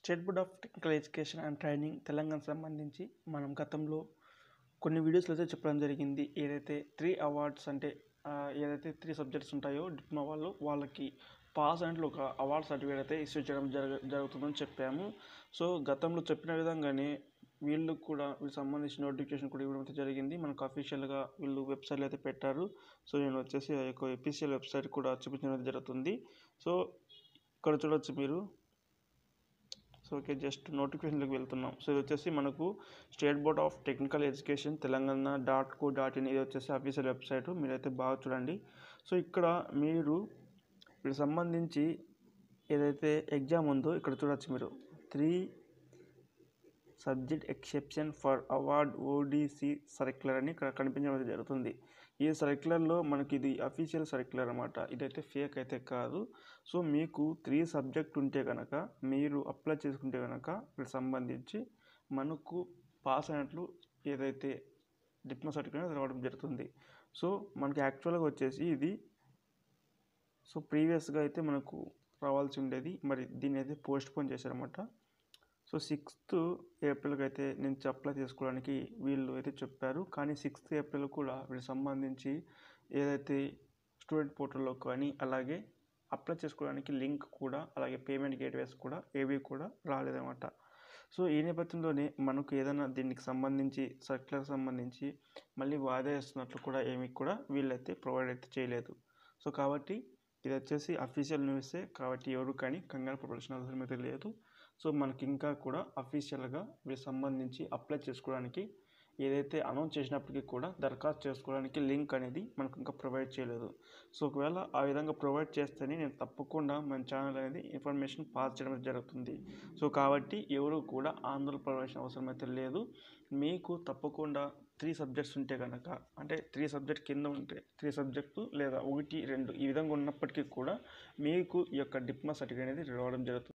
state board of technical education and training Telangana సంబంధించి మనం గతంలో కొన్ని వీడియోస్లో అయితే చెప్పడం జరిగింది ఏదైతే త్రీ అవార్డ్స్ అంటే ఆ, ఏదైతే త్రీ సబ్జెక్ట్స్ ఉంటాయో డిప్లొమా వాళ్ళు వాళ్ళకి పాస్ అంటే ఒక అవార్డ్ సర్టిఫికేట్ అయితే ఇష్యూ చేయడం జరగ జరుగుతుందని చెప్పాము సో గతంలో చెప్పిన విధంగానే వీళ్ళు కూడా వీళ్ళకి సంబంధించిన నోటిఫికేషన్ కూడా ఇవ్వడం అయితే జరిగింది మనకు అఫీషియల్గా వీళ్ళు వెబ్సైట్లో అయితే పెట్టారు సో నేను వచ్చేసి ఆ యొక్క ఎఫీషియల్ వెబ్సైట్ కూడా చూపించడం అయితే జరుగుతుంది సో ఇక్కడ చూడొచ్చు మీరు సో ఓకే జస్ట్ నోటిఫికేషన్లోకి వెళ్తున్నాం సో ఇది వచ్చేసి మనకు state board of technical education Telangana dot co dot in ఇది వచ్చేసి అఫీషియల్ వెబ్సైట్ మీరైతే బాగా చూడండి సో ఇక్కడ మీరు వీటికి సంబంధించి ఏదైతే ఎగ్జామ్ ఉందో ఇక్కడ చూడొచ్చు మీరు three subject exception for award ODC circular అని ఇక్కడ కనిపించడం అయితే జరుగుతుంది ఈ సర్క్యులర్లో మనకి ఇది అఫీషియల్ సర్క్యులర్ అనమాట ఇదైతే ఫేక్ అయితే కాదు సో మీకు త్రీ సబ్జెక్ట్ ఉంటే కనుక మీరు అప్లై చేసుకుంటే కనుక వీటికి సంబంధించి మనకు పాస్ అయినట్లు ఏదైతే డిప్లొమా సర్టిఫికేట్ రావడం జరుగుతుంది సో మనకి యాక్చువల్గా వచ్చేసి ఇది సో ప్రీవియస్గా అయితే మనకు రావాల్సి ఉండేది మరి దీన్ని అయితే పోస్ట్ పోన్ చేశారన్నమాట సో సిక్స్త్ ఏప్రిల్కి అయితే నుంచి అప్లై చేసుకోవడానికి వీళ్ళు అయితే చెప్పారు కానీ సిక్స్త్ ఏప్రిల్ కూడా వీళ్ళకి సంబంధించి ఏదైతే స్టూడెంట్ పోర్టల్లో కానీ అలాగే అప్లై చేసుకోవడానికి లింక్ కూడా అలాగే పేమెంట్ గేట్వేస్ కూడా ఏవి కూడా రాలేదన్నమాట సో ఈ నేపథ్యంలోనే మనకు ఏదైనా దీనికి సంబంధించి సర్క్యులర్ సంబంధించి మళ్ళీ వాయిదా వేస్తున్నట్లు కూడా ఏమీ కూడా వీళ్ళైతే ప్రొవైడ్ అయితే చేయలేదు సో కాబట్టి ఇది వచ్చేసి అఫీషియల్ న్యూసే కాబట్టి ఎవరు కానీ కంగారు పడాల్సిన అవసరం అయితే లేదు సో మనకి ఇంకా కూడా అఫీషియల్గా వీటికి సంబంధించి అప్లై చేసుకోవడానికి ఏదైతే అనౌన్స్ చేసినప్పటికీ కూడా దరఖాస్తు చేసుకోవడానికి లింక్ అనేది మనకు ఇంకా ప్రొవైడ్ చేయలేదు సో ఒకవేళ ఆ విధంగా ప్రొవైడ్ చేస్తేనే నేను తప్పకుండా మన ఛానల్ అనేది ఇన్ఫర్మేషన్ పాస్ చేయడం జరుగుతుంది సో కాబట్టి ఎవరు కూడా ఆందోళన పడవలసిన అవసరం అయితే లేదు మీకు తప్పకుండా త్రీ సబ్జెక్ట్స్ ఉంటే కనుక అంటే త్రీ సబ్జెక్ట్ కింద ఉంటే త్రీ సబ్జెక్టు లేదా ఒకటి రెండు ఈ విధంగా ఉన్నప్పటికీ కూడా మీకు ఈ యొక్క డిప్లొమా సర్టిఫికేట్ అనేది రావడం జరుగుతుంది